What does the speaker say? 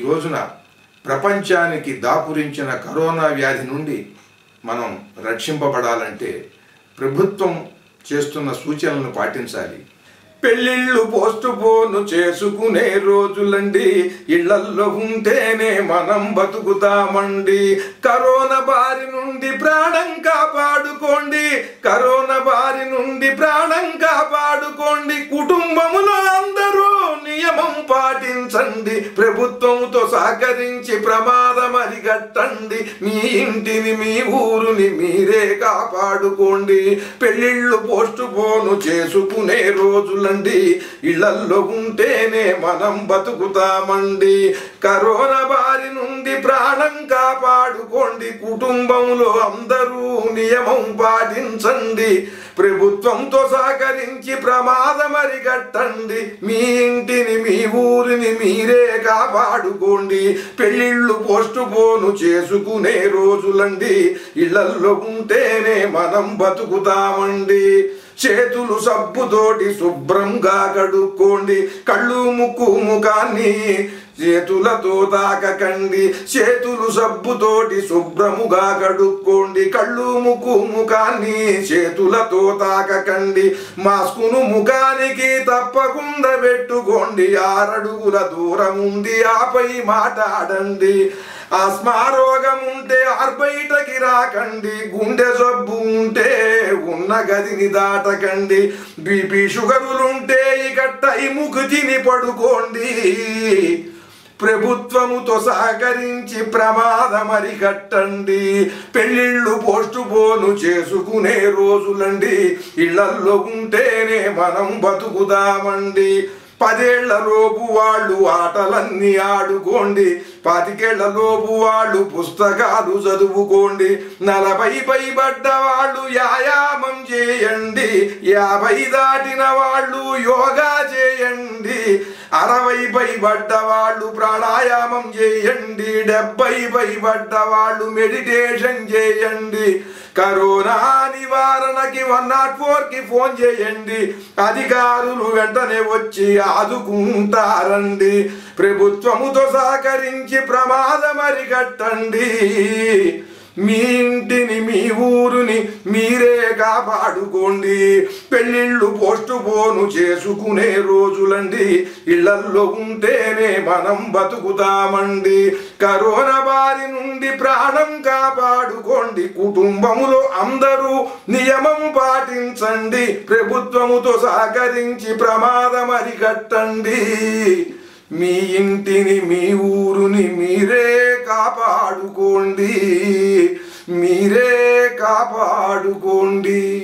రోజున ప్రపంచానికి దాపురించిన కరోనా వ్యాధి నుండి మనం రక్షింపబడాలంటే ప్రభుత్వం చేస్తున్న సూచనలను పాటించాలి పెళ్ళిళ్ళు పోస్ట్ పోను చేసుకునే రోజులండి ఇళ్లల్లో ఉంటేనే మనం బతుకుతామండి కరోనా బారి నుండి ప్రాణం కాపాడుకోండి కరోనా బారి నుండి ప్రాణం కాపాడుకోండి కుటుంబములో అందరూ నియమం పాటించండి ప్రభుత్వంతో సహకరించి ప్రమాదం అరిగట్టండి మీ ఇంటిని మీ ఊరుని మీరే కాపాడుకోండి పెళ్ళిళ్ళు పోస్ట్ పోను చేసుకునే రోజులండి ఇళ్లల్లో ఉంటేనే మనం బతుకుతామండి కరోనా బారి నుండి ప్రాణం కాపాడుకోండి కుటుంబంలో అందరూ నియమం పాటించండి ప్రభుత్వంతో సహకరించి ప్రమాదం అరిగట్టండి మీ ఇంటిని మీ ఊరిని మీరే కాపాడుకోండి పెళ్ళిళ్ళు పోస్ట్ పోను చేసుకునే రోజులండి ఇళ్లల్లో ఉంటేనే మనం బతుకుతామండి చేతులు సబ్బుతోటి శుభ్రంగా కడుక్కోండి కళ్ళు ముక్కు ముఖాన్ని చేతులతో తాకకండి చేతులు సబ్బుతోటి శుభ్రముగా కడుక్కోండి కళ్ళు ముక్కు ముఖాన్ని చేతులతో తాకకండి మాస్కును ముఖానికి తప్పకుండా పెట్టుకోండి ఆరడుగుల దూరం ఉంది ఆపై మాట్లాడండి ఆస్మా రోగం ఉంటే ఆర్బయటకి రాకండి గుండె జబ్బు ఉంటే ఉన్న గదిని దాటకండి బీపీ షుగరులుంటే ఇక టైముకు తిని పడుకోండి ప్రభుత్వముతో సహకరించి ప్రమాదం అరికట్టండి పెళ్ళిళ్ళు పోస్టు పోను చేసుకునే రోజులండి ఇళ్లల్లో ఉంటేనే మనం బతుకుదామండి పదేళ్ల లోపు వాళ్ళు ఆటలన్నీ ఆడుకోండి పాతికేళ్ల లోపు వాళ్ళు పుస్తకాలు చదువుకోండి నలభై పైబడ్డ వాళ్ళు వ్యాయామం చేయండి యాభై దాటిన వాళ్ళు యోగా చేయండి అరవై పైబడ్డ వాళ్ళు ప్రాణాయామం చేయండి డెబ్బై పైబడ్డ వాళ్ళు మెడిటేషన్ చేయండి కరోనా నివారణకి వన్ నాట్ ఫోర్ కి ఫోన్ చేయండి అధికారులు వెంటనే వచ్చి ఆదుకుంటారండి ప్రభుత్వముతో సహకరించి ప్రమాదం అరికట్టండి మీ ఇంటిని మీ ఊరుని మీరే కాపాడుకోండి పెళ్ళిళ్ళు పోస్టు పోను చేసుకునే రోజులండి ఇళ్లల్లో ఉంటేనే మనం బతుకుతామండి కరోనా బారి నుండి ప్రాణం కాపాడుకోండి కుటుంబములో అందరూ నియమం పాటించండి ప్రభుత్వముతో సహకరించి ప్రమాదం అరికట్టండి మీ ఇంటిని మీ ఊరుని మీరే కాపాడుకోండి మీరే కాపాడుకోండి